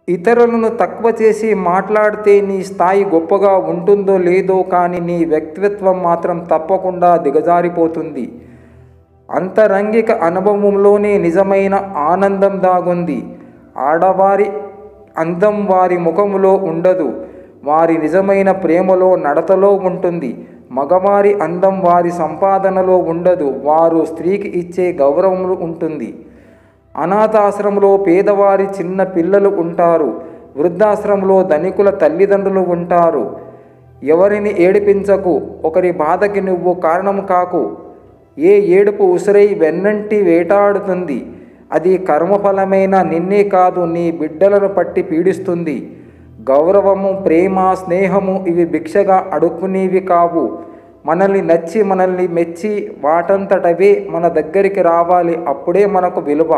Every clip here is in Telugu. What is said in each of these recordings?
ఇతరులను తక్కువ చేసి మాట్లాడితే నీ స్థాయి గొప్పగా ఉంటుందో లేదో కానీ నీ వ్యక్తిత్వం మాత్రం తప్పకుండా దిగజారిపోతుంది అంతరంగిక అనుభవంలోనే నిజమైన ఆనందం దాగుంది ఆడవారి అందం వారి ముఖములో ఉండదు వారి నిజమైన ప్రేమలో నడతలో ఉంటుంది మగవారి అందం వారి సంపాదనలో ఉండదు వారు స్త్రీకి ఇచ్చే గౌరవంలో ఉంటుంది అనాథాశ్రమంలో పేదవారి చిన్న పిల్లలు ఉంటారు వృద్ధాశ్రమంలో ధనికుల తల్లిదండ్రులు ఉంటారు ఎవరిని ఏడిపించకు ఒకరి బాధకి నువ్వు కారణం కాకు ఏ ఏడుపు ఉసిరై వెన్నంటి వేటాడుతుంది అది కర్మఫలమైన నిన్నే కాదు నీ బిడ్డలను పట్టి పీడిస్తుంది గౌరవము ప్రేమ స్నేహము ఇవి భిక్షగా అడుక్కునేవి కావు మనల్ని నచ్చి మనల్ని మెచ్చి వాటంతటవే మన దగ్గరికి రావాలి అప్పుడే మనకు విలువ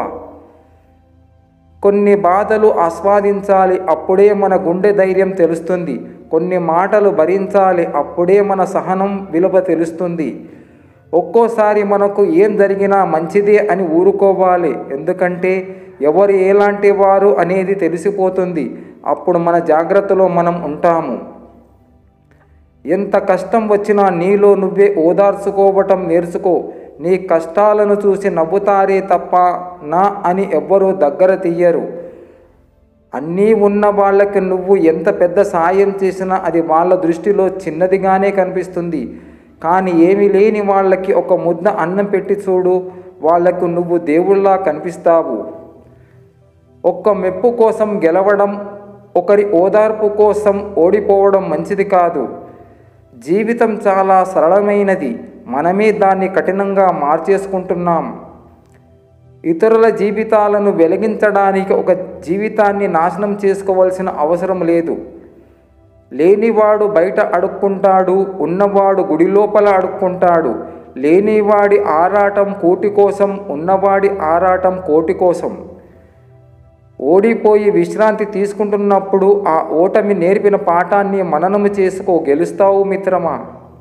కొన్ని బాధలు ఆస్వాదించాలి అప్పుడే మన గుండె ధైర్యం తెలుస్తుంది కొన్ని మాటలు భరించాలి అప్పుడే మన సహనం విలువ తెలుస్తుంది ఒక్కోసారి మనకు ఏం జరిగినా మంచిదే అని ఊరుకోవాలి ఎందుకంటే ఎవరు ఎలాంటి వారు అనేది తెలిసిపోతుంది అప్పుడు మన జాగ్రత్తలో మనం ఉంటాము ఎంత కష్టం వచ్చినా నీలో నువ్వే ఓదార్చుకోవటం నేర్చుకో నీ కష్టాలను చూసి నవ్వుతారే తప్ప నా అని ఎవ్వరూ దగ్గర తీయరు అన్నీ ఉన్న వాళ్ళకి నువ్వు ఎంత పెద్ద సాయం చేసినా అది వాళ్ళ దృష్టిలో చిన్నదిగానే కనిపిస్తుంది కానీ ఏమీ లేని వాళ్ళకి ఒక ముద్ద అన్నం పెట్టి చూడు వాళ్లకు నువ్వు దేవుళ్ళా కనిపిస్తావు ఒక్క మెప్పు కోసం గెలవడం ఒకరి ఓదార్పు కోసం ఓడిపోవడం మంచిది కాదు జీవితం చాలా సరళమైనది మనమే దాన్ని కఠినంగా మార్చేసుకుంటున్నాం ఇతరుల జీవితాలను వెలిగించడానికి ఒక జీవితాన్ని నాశనం చేసుకోవాల్సిన అవసరం లేదు లేనివాడు బయట అడుక్కుంటాడు ఉన్నవాడు గుడి లోపల అడుక్కుంటాడు లేనివాడి ఆరాటం కోటి కోసం ఉన్నవాడి ఆరాటం కోటి కోసం ఓడిపోయి విశ్రాంతి తీసుకుంటున్నప్పుడు ఆ ఓటమి నేర్పిన పాఠాన్ని మననము చేసుకో గెలుస్తావు మిత్రమా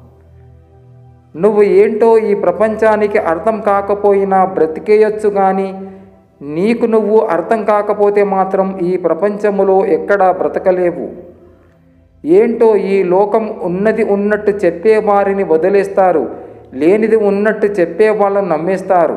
నువ్వు ఏంటో ఈ ప్రపంచానికి అర్థం కాకపోయినా బ్రతికేయచ్చు కానీ నీకు నువ్వు అర్థం కాకపోతే మాత్రం ఈ ప్రపంచములో ఎక్కడా బ్రతకలేవు ఏంటో ఈ లోకం ఉన్నది ఉన్నట్టు చెప్పేవారిని వదిలేస్తారు లేనిది ఉన్నట్టు చెప్పే వాళ్ళని నమ్మేస్తారు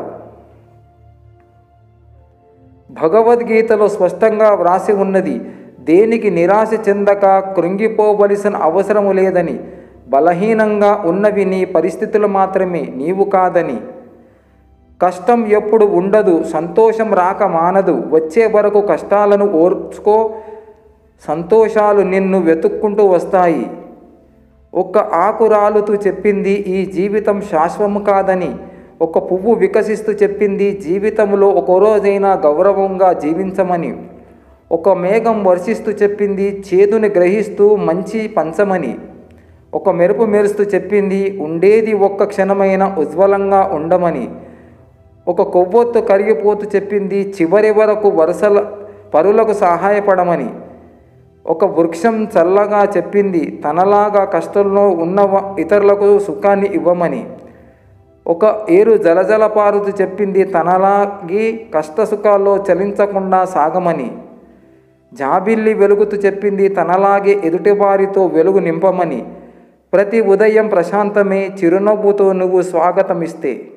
భగవద్గీతలో స్పష్టంగా వ్రాసి ఉన్నది దేనికి నిరాశ చెందక కృంగిపోవలసిన అవసరము లేదని బలహీనంగా ఉన్నవి నీ పరిస్థితులు మాత్రమే నీవు కాదని కష్టం ఎప్పుడు ఉండదు సంతోషం రాక మానదు వచ్చే వరకు కష్టాలను ఓర్చుకో సంతోషాలు నిన్ను వెతుక్కుంటూ వస్తాయి ఒక్క ఆకు రాలుతూ చెప్పింది ఈ జీవితం శాశ్వము కాదని ఒక పువ్వు వికసిస్తూ చెప్పింది జీవితంలో ఒక రోజైనా గౌరవంగా జీవించమని ఒక మేఘం వర్షిస్తూ చెప్పింది చేదుని గ్రహిస్తూ మంచి పంచమని ఒక మెరుపు మెరుస్తూ చెప్పింది ఉండేది ఒక్క క్షణమైన ఉజ్వలంగా ఉండమని ఒక కొవ్వొత్తు కరిగిపోతూ చెప్పింది చివరి వరకు వరుసల పరులకు సహాయపడమని ఒక వృక్షం చల్లగా చెప్పింది తనలాగా కష్టంలో ఉన్న వ- ఇతరులకు సుఖాన్ని ఇవ్వమని ఒక ఏరు జలజల పారుతూ చెప్పింది తనలాగి కష్టసుఖాల్లో చలించకుండా సాగమని జాబిల్లి వెలుగుతూ చెప్పింది తనలాగే ఎదుటివారితో వెలుగు నింపమని ప్రతి ఉదయం ప్రశాంతమే చిరునవ్వుతో నువ్వు స్వాగతం ఇస్తే